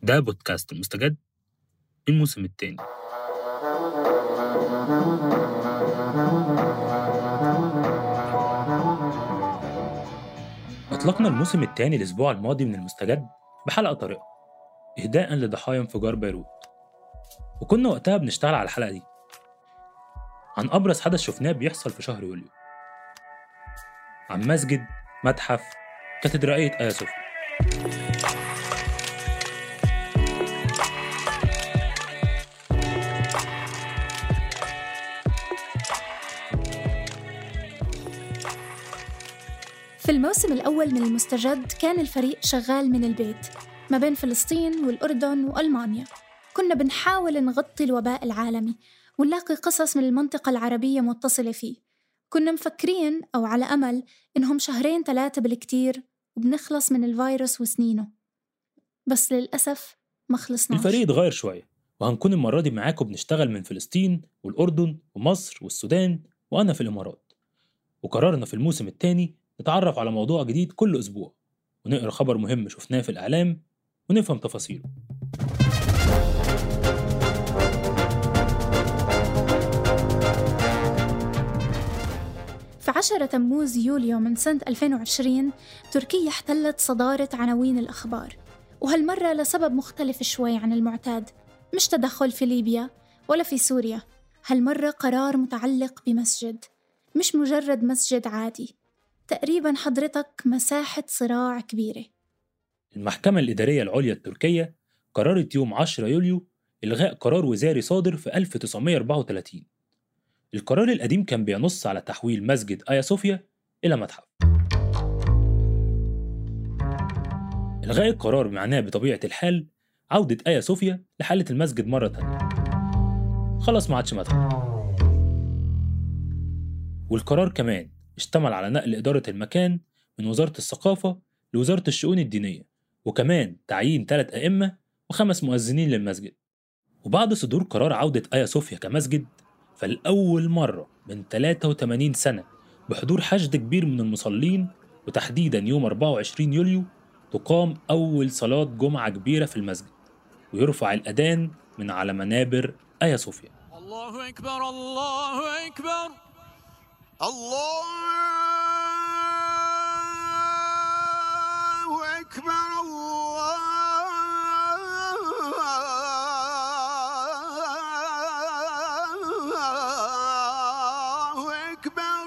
ده بودكاست المستجد الموسم الثاني أطلقنا الموسم الثاني الأسبوع الماضي من المستجد بحلقة طارئة إهداء لضحايا انفجار بيروت وكنا وقتها بنشتغل على الحلقة دي عن أبرز حدث شفناه بيحصل في شهر يوليو عن مسجد متحف كاتدرائية آيا صوفيا في الموسم الأول من المستجد كان الفريق شغال من البيت ما بين فلسطين والأردن وألمانيا كنا بنحاول نغطي الوباء العالمي ونلاقي قصص من المنطقة العربية متصلة فيه كنا مفكرين أو على أمل إنهم شهرين ثلاثة بالكتير وبنخلص من الفيروس وسنينه بس للأسف ما خلصناش الفريق اتغير شوية وهنكون المرة دي معاكم بنشتغل من فلسطين والأردن ومصر والسودان وأنا في الإمارات وقررنا في الموسم الثاني نتعرف على موضوع جديد كل أسبوع ونقرأ خبر مهم شفناه في الإعلام ونفهم تفاصيله في 10 تموز يوليو من سنة 2020 تركيا احتلت صدارة عناوين الأخبار وهالمرة لسبب مختلف شوي عن المعتاد مش تدخل في ليبيا ولا في سوريا هالمرة قرار متعلق بمسجد مش مجرد مسجد عادي تقريبا حضرتك مساحة صراع كبيرة المحكمة الإدارية العليا التركية قررت يوم 10 يوليو إلغاء قرار وزاري صادر في 1934 القرار القديم كان بينص على تحويل مسجد آيا صوفيا إلى متحف إلغاء القرار معناه بطبيعة الحال عودة آيا صوفيا لحالة المسجد مرة تانية خلاص ما عادش متحف والقرار كمان اشتمل على نقل إدارة المكان من وزارة الثقافة لوزارة الشؤون الدينية وكمان تعيين ثلاث أئمة وخمس مؤذنين للمسجد وبعد صدور قرار عودة آيا صوفيا كمسجد فلأول مرة من 83 سنة بحضور حشد كبير من المصلين وتحديدا يوم 24 يوليو تقام أول صلاة جمعة كبيرة في المسجد ويرفع الأذان من على منابر آيا صوفيا الله أكبر الله أكبر الله أكبر الله أكبر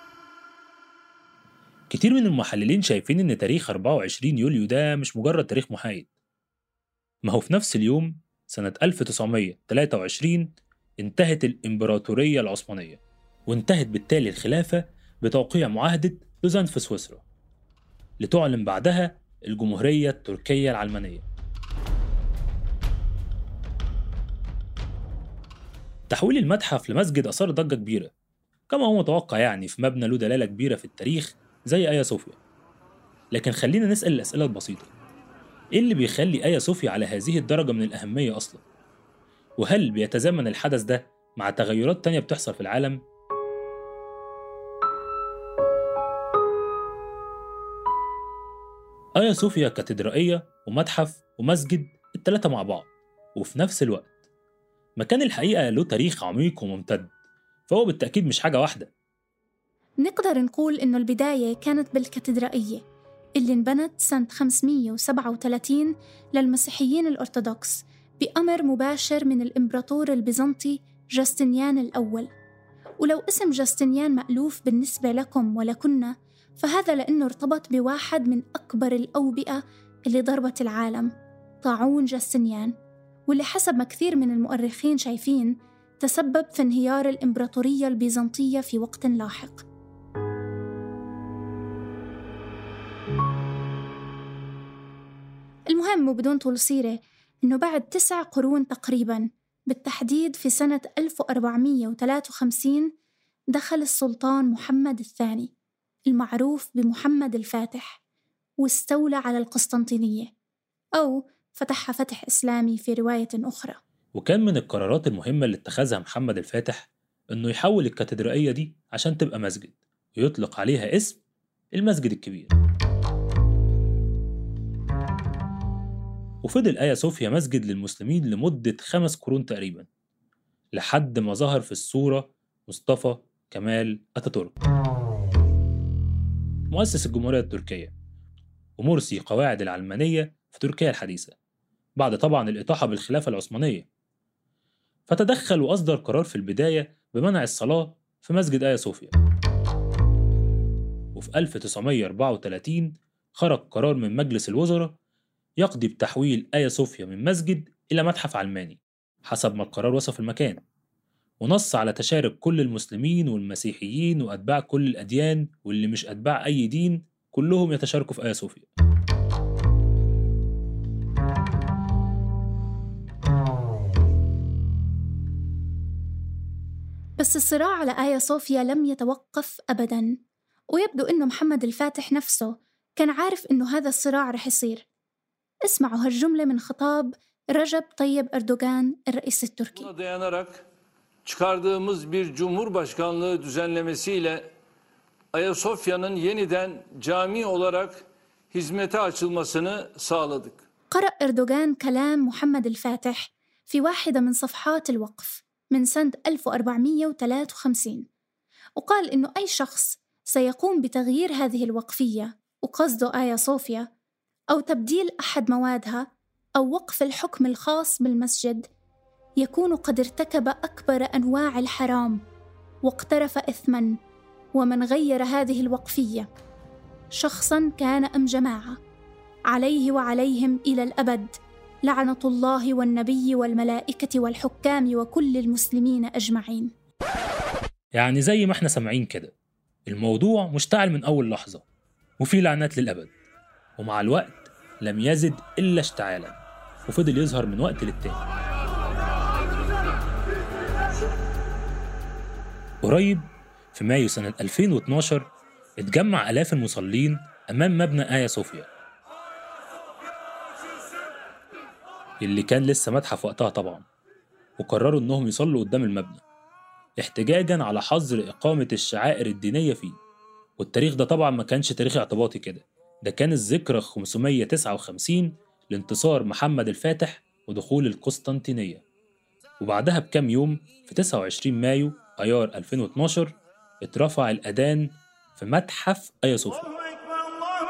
كتير من المحللين شايفين إن تاريخ 24 يوليو ده مش مجرد تاريخ محايد ما هو في نفس اليوم سنة 1923 انتهت الإمبراطورية العثمانية وانتهت بالتالي الخلافة بتوقيع معاهدة لوزان في سويسرا لتعلن بعدها الجمهورية التركية العلمانية تحويل المتحف لمسجد أثار ضجة كبيرة كما هو متوقع يعني في مبنى له دلالة كبيرة في التاريخ زي آيا صوفيا لكن خلينا نسأل الأسئلة البسيطة إيه اللي بيخلي آيا صوفيا على هذه الدرجة من الأهمية أصلا؟ وهل بيتزامن الحدث ده مع تغيرات تانية بتحصل في العالم؟ آيا صوفيا كاتدرائية ومتحف ومسجد التلاتة مع بعض وفي نفس الوقت مكان الحقيقة له تاريخ عميق وممتد فهو بالتأكيد مش حاجة واحدة نقدر نقول إنه البداية كانت بالكاتدرائية اللي انبنت سنة 537 للمسيحيين الأرثوذكس بأمر مباشر من الإمبراطور البيزنطي جاستنيان الأول ولو اسم جاستنيان مألوف بالنسبة لكم ولكنا فهذا لأنه ارتبط بواحد من أكبر الأوبئة اللي ضربت العالم طاعون جاستنيان واللي حسب ما كثير من المؤرخين شايفين تسبب في انهيار الإمبراطورية البيزنطية في وقت لاحق المهم وبدون طول سيرة إنه بعد تسع قرون تقريباً بالتحديد في سنة 1453 دخل السلطان محمد الثاني المعروف بمحمد الفاتح واستولى على القسطنطينية أو فتحها فتح إسلامي في رواية أخرى وكان من القرارات المهمة اللي اتخذها محمد الفاتح إنه يحول الكاتدرائية دي عشان تبقى مسجد ويطلق عليها اسم المسجد الكبير وفضل آيا صوفيا مسجد للمسلمين لمدة خمس قرون تقريبا لحد ما ظهر في الصورة مصطفى كمال أتاتورك مؤسس الجمهورية التركية ومرسي قواعد العلمانية في تركيا الحديثة بعد طبعا الإطاحة بالخلافة العثمانية فتدخل وأصدر قرار في البداية بمنع الصلاة في مسجد آيا صوفيا وفي 1934 خرج قرار من مجلس الوزراء يقضي بتحويل آيا صوفيا من مسجد إلى متحف علماني حسب ما القرار وصف المكان ونص على تشارك كل المسلمين والمسيحيين وأتباع كل الأديان واللي مش أتباع أي دين كلهم يتشاركوا في آيا صوفيا بس الصراع على آيا صوفيا لم يتوقف أبدا ويبدو أنه محمد الفاتح نفسه كان عارف أنه هذا الصراع رح يصير اسمعوا هالجملة من خطاب رجب طيب أردوغان الرئيس التركي Buna dayanarak çıkardığımız bir cumhurbaşkanlığı düzenlemesiyle Ayasofya'nın yeniden cami olarak hizmete açılmasını sağladık. قرأ أردوغان كلام محمد الفاتح في واحدة من صفحات الوقف من سنة 1453 وقال إنه أي شخص سيقوم بتغيير هذه الوقفية وقصده آيا صوفيا أو تبديل أحد موادها أو وقف الحكم الخاص بالمسجد يكون قد ارتكب أكبر أنواع الحرام واقترف إثما ومن غير هذه الوقفية شخصا كان أم جماعة عليه وعليهم إلى الأبد لعنة الله والنبي والملائكة والحكام وكل المسلمين أجمعين يعني زي ما احنا سامعين كده الموضوع مشتعل من أول لحظة وفي لعنات للأبد ومع الوقت لم يزد إلا اشتعالا وفضل يظهر من وقت للتاني قريب في مايو سنة 2012 اتجمع آلاف المصلين أمام مبنى آيا صوفيا اللي كان لسه متحف وقتها طبعا وقرروا إنهم يصلوا قدام المبنى احتجاجا على حظر إقامة الشعائر الدينية فيه والتاريخ ده طبعا ما كانش تاريخ اعتباطي كده ده كان الذكرى 559 لانتصار محمد الفاتح ودخول القسطنطينية وبعدها بكام يوم في 29 مايو أيار 2012 اترفع الأذان في متحف آيا صوفيا الله أكبر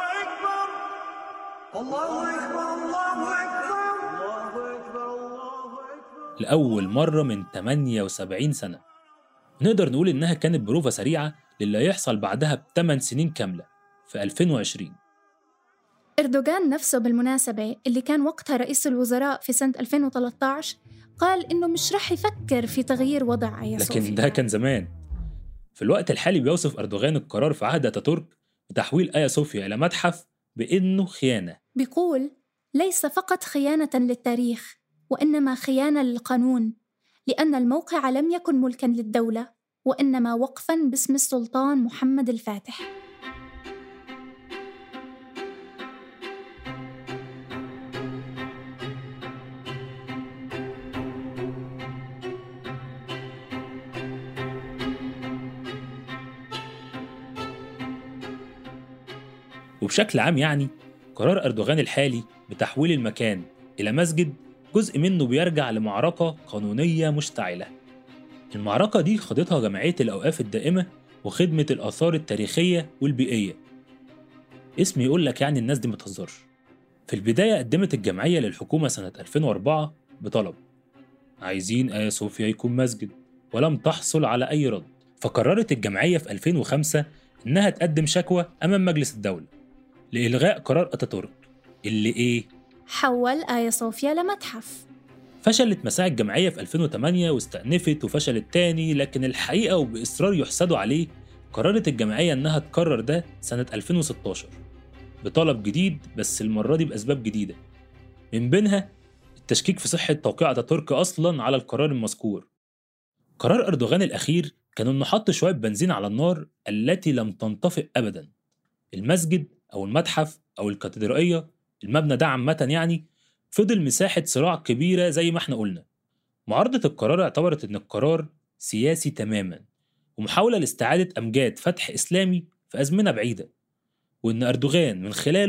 الله أكبر الله أكبر الله أكبر الله أكبر الله أكبر لأول مرة من 78 سنة نقدر نقول إنها كانت بروفة سريعة للي هيحصل بعدها بثمان سنين كاملة في 2020 أردوغان نفسه بالمناسبة اللي كان وقتها رئيس الوزراء في سنة 2013 قال إنه مش رح يفكر في تغيير وضع آيا صوفيا لكن ده كان زمان في الوقت الحالي بيوصف أردوغان القرار في عهد أتاتورك بتحويل آيا صوفيا إلى متحف بإنه خيانة بيقول ليس فقط خيانة للتاريخ وإنما خيانة للقانون لأن الموقع لم يكن ملكا للدولة وإنما وقفا باسم السلطان محمد الفاتح وبشكل عام يعني قرار أردوغان الحالي بتحويل المكان إلى مسجد جزء منه بيرجع لمعركة قانونية مشتعلة المعركة دي خاضتها جمعية الأوقاف الدائمة وخدمة الآثار التاريخية والبيئية اسم يقول لك يعني الناس دي ما تهزرش في البداية قدمت الجمعية للحكومة سنة 2004 بطلب عايزين آيا صوفيا يكون مسجد ولم تحصل على أي رد فقررت الجمعية في 2005 إنها تقدم شكوى أمام مجلس الدولة لإلغاء قرار أتاتورك اللي إيه؟ حول آيا صوفيا لمتحف فشلت مساعي الجمعية في 2008 واستأنفت وفشلت تاني لكن الحقيقة وبإصرار يحسدوا عليه قررت الجمعية إنها تكرر ده سنة 2016 بطلب جديد بس المرة دي بأسباب جديدة من بينها التشكيك في صحة توقيع أتاتورك أصلا على القرار المذكور قرار أردوغان الأخير كان إنه حط شوية بنزين على النار التي لم تنطفئ أبدا المسجد أو المتحف أو الكاتدرائية المبنى ده عامة يعني فضل مساحة صراع كبيرة زي ما احنا قلنا معارضة القرار اعتبرت إن القرار سياسي تماما ومحاولة لاستعادة أمجاد فتح إسلامي في أزمنة بعيدة وإن أردوغان من خلاله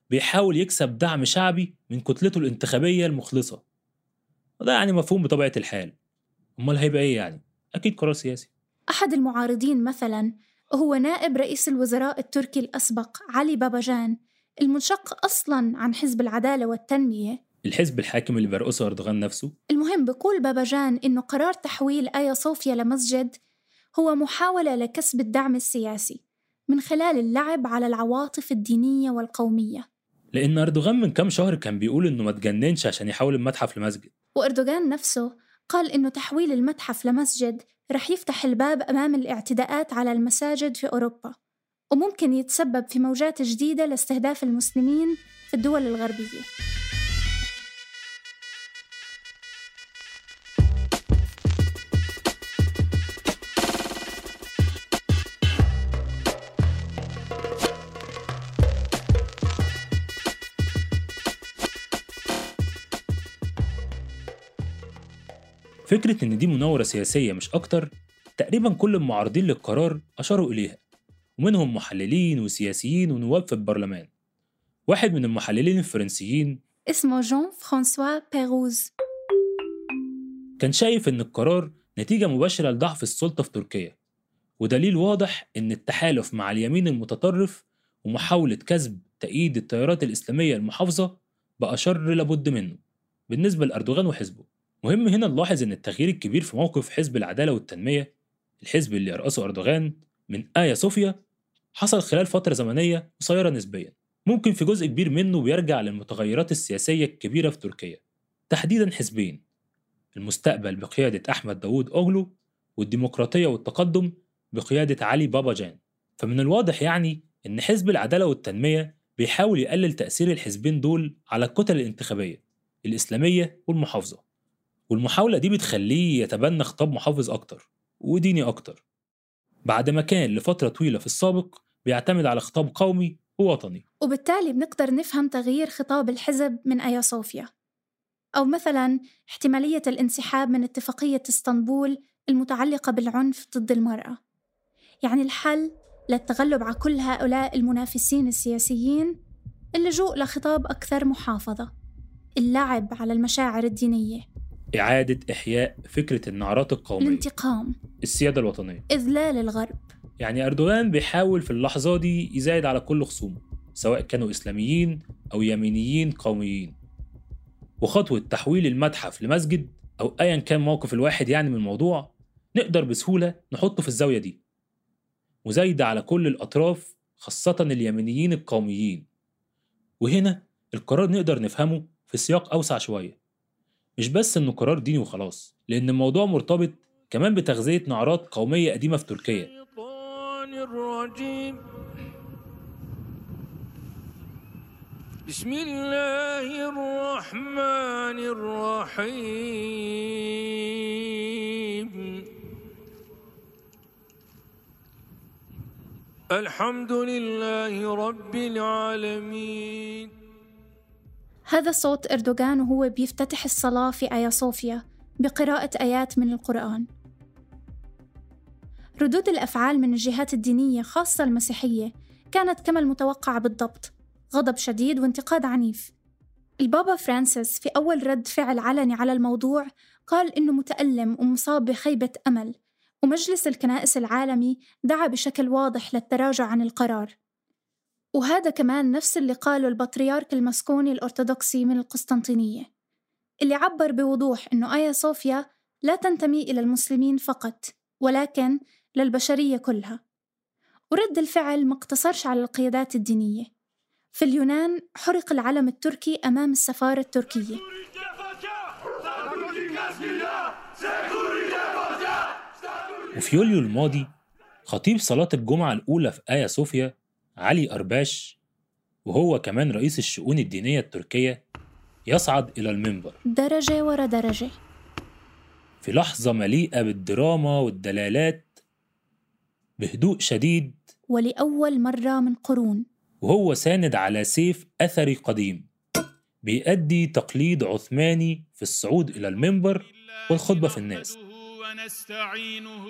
بيحاول يكسب دعم شعبي من كتلته الانتخابية المخلصة وده يعني مفهوم بطبيعة الحال أمال هيبقى إيه يعني؟ أكيد قرار سياسي أحد المعارضين مثلا هو نائب رئيس الوزراء التركي الأسبق علي باباجان المنشق أصلا عن حزب العدالة والتنمية الحزب الحاكم اللي بيرقصه أردوغان نفسه المهم بقول باباجان إنه قرار تحويل آيا صوفيا لمسجد هو محاولة لكسب الدعم السياسي من خلال اللعب على العواطف الدينية والقومية لأن أردوغان من كام شهر كان بيقول إنه ما تجننش عشان يحول المتحف لمسجد وأردوغان نفسه قال إنه تحويل المتحف لمسجد رح يفتح الباب أمام الاعتداءات على المساجد في أوروبا وممكن يتسبب في موجات جديدة لاستهداف المسلمين في الدول الغربية فكرة إن دي مناورة سياسية مش أكتر تقريبا كل المعارضين للقرار أشاروا إليها ومنهم محللين وسياسيين ونواب في البرلمان واحد من المحللين الفرنسيين اسمه جون فرانسوا بيروز كان شايف إن القرار نتيجة مباشرة لضعف السلطة في تركيا ودليل واضح إن التحالف مع اليمين المتطرف ومحاولة كسب تأييد التيارات الإسلامية المحافظة بقى شر لابد منه بالنسبة لأردوغان وحزبه مهم هنا نلاحظ إن التغيير الكبير في موقف حزب العدالة والتنمية الحزب اللي يرأسه أردوغان من آيا صوفيا حصل خلال فترة زمنية قصيرة نسبيا ممكن في جزء كبير منه بيرجع للمتغيرات السياسية الكبيرة في تركيا تحديدا حزبين المستقبل بقيادة أحمد داوود أوغلو والديمقراطية والتقدم بقيادة علي بابا جان فمن الواضح يعني إن حزب العدالة والتنمية بيحاول يقلل تأثير الحزبين دول على الكتل الانتخابية الإسلامية والمحافظة والمحاولة دي بتخليه يتبنى خطاب محافظ أكتر وديني أكتر بعد ما كان لفترة طويلة في السابق بيعتمد على خطاب قومي ووطني وبالتالي بنقدر نفهم تغيير خطاب الحزب من آيا صوفيا أو مثلا احتمالية الانسحاب من اتفاقية اسطنبول المتعلقة بالعنف ضد المرأة يعني الحل للتغلب على كل هؤلاء المنافسين السياسيين اللجوء لخطاب أكثر محافظة اللعب على المشاعر الدينية إعادة إحياء فكرة النعرات القومية الانتقام السيادة الوطنية إذلال الغرب يعني أردوغان بيحاول في اللحظة دي يزايد على كل خصومه سواء كانوا إسلاميين أو يمينيين قوميين وخطوة تحويل المتحف لمسجد أو أيا كان موقف الواحد يعني من الموضوع نقدر بسهولة نحطه في الزاوية دي مزايدة على كل الأطراف خاصة اليمينيين القوميين وهنا القرار نقدر نفهمه في سياق أوسع شوية مش بس إنه قرار ديني وخلاص لأن الموضوع مرتبط كمان بتغذية نعرات قومية قديمة في تركيا الشيطان الرجيم بسم الله الرحمن الرحيم الحمد لله رب العالمين هذا صوت أردوغان وهو بيفتتح الصلاة في آيا صوفيا بقراءة آيات من القرآن ردود الأفعال من الجهات الدينية خاصة المسيحية كانت كما المتوقع بالضبط غضب شديد وانتقاد عنيف البابا فرانسيس في أول رد فعل علني على الموضوع قال إنه متألم ومصاب بخيبة أمل ومجلس الكنائس العالمي دعا بشكل واضح للتراجع عن القرار وهذا كمان نفس اللي قاله البطريرك المسكوني الأرثوذكسي من القسطنطينية اللي عبر بوضوح إنه آيا صوفيا لا تنتمي إلى المسلمين فقط ولكن للبشرية كلها ورد الفعل ما اقتصرش على القيادات الدينية في اليونان حرق العلم التركي أمام السفارة التركية وفي يوليو الماضي خطيب صلاة الجمعة الأولى في آيا صوفيا علي أرباش وهو كمان رئيس الشؤون الدينية التركية يصعد إلى المنبر درجة ورا درجة في لحظة مليئة بالدراما والدلالات بهدوء شديد ولأول مرة من قرون وهو ساند على سيف أثري قديم بيأدي تقليد عثماني في الصعود إلى المنبر والخطبة في الناس ونستعينه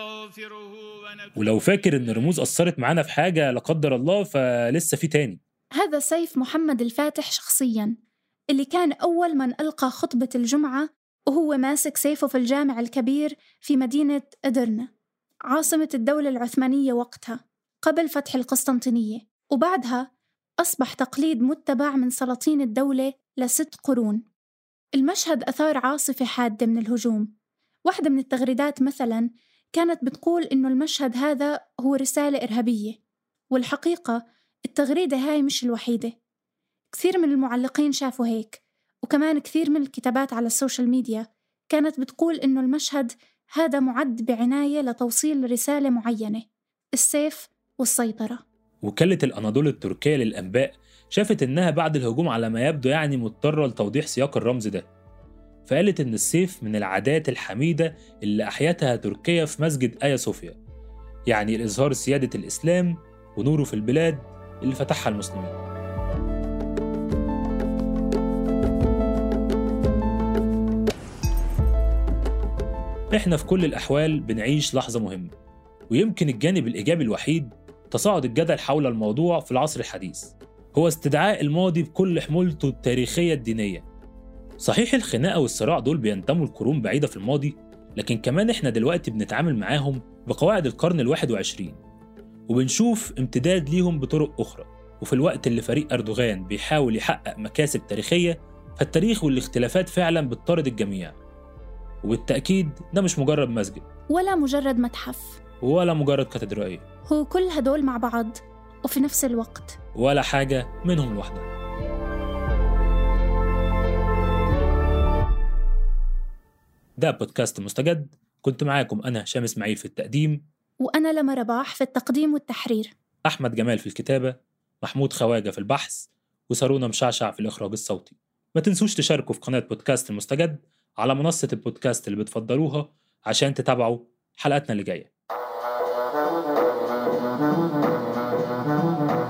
ونستغفره ونتوب ولو فاكر إن الرموز أثرت معانا في حاجة لا قدر الله فلسه في تاني هذا سيف محمد الفاتح شخصياً اللي كان أول من ألقى خطبة الجمعة وهو ماسك سيفه في الجامع الكبير في مدينة أدرنة عاصمة الدولة العثمانية وقتها قبل فتح القسطنطينية وبعدها أصبح تقليد متبع من سلاطين الدولة لست قرون المشهد أثار عاصفة حادة من الهجوم واحدة من التغريدات مثلا كانت بتقول إنه المشهد هذا هو رسالة إرهابية والحقيقة التغريدة هاي مش الوحيدة كثير من المعلقين شافوا هيك وكمان كثير من الكتابات على السوشيال ميديا كانت بتقول إنه المشهد هذا معد بعناية لتوصيل رسالة معينة السيف والسيطرة وكالة الأناضول التركية للأنباء شافت إنها بعد الهجوم على ما يبدو يعني مضطرة لتوضيح سياق الرمز ده فقالت إن السيف من العادات الحميدة اللي أحيتها تركيا في مسجد آيا صوفيا يعني الإظهار سيادة الإسلام ونوره في البلاد اللي فتحها المسلمين إحنا في كل الأحوال بنعيش لحظة مهمة ويمكن الجانب الإيجابي الوحيد تصاعد الجدل حول الموضوع في العصر الحديث هو استدعاء الماضي بكل حمولته التاريخية الدينية صحيح الخناقة والصراع دول بينتموا لقرون بعيدة في الماضي لكن كمان إحنا دلوقتي بنتعامل معاهم بقواعد القرن الواحد وعشرين وبنشوف امتداد ليهم بطرق أخرى وفي الوقت اللي فريق أردوغان بيحاول يحقق مكاسب تاريخية فالتاريخ والاختلافات فعلا بتطارد الجميع وبالتأكيد ده مش مجرد مسجد ولا مجرد متحف ولا مجرد كاتدرائية هو كل هدول مع بعض وفي نفس الوقت ولا حاجة منهم لوحدها ده بودكاست مستجد كنت معاكم أنا هشام إسماعيل في التقديم وأنا لما رباح في التقديم والتحرير أحمد جمال في الكتابة محمود خواجة في البحث وسارونا مشعشع في الإخراج الصوتي ما تنسوش تشاركوا في قناة بودكاست المستجد على منصة البودكاست اللي بتفضلوها عشان تتابعوا حلقاتنا اللي جايه Thank you.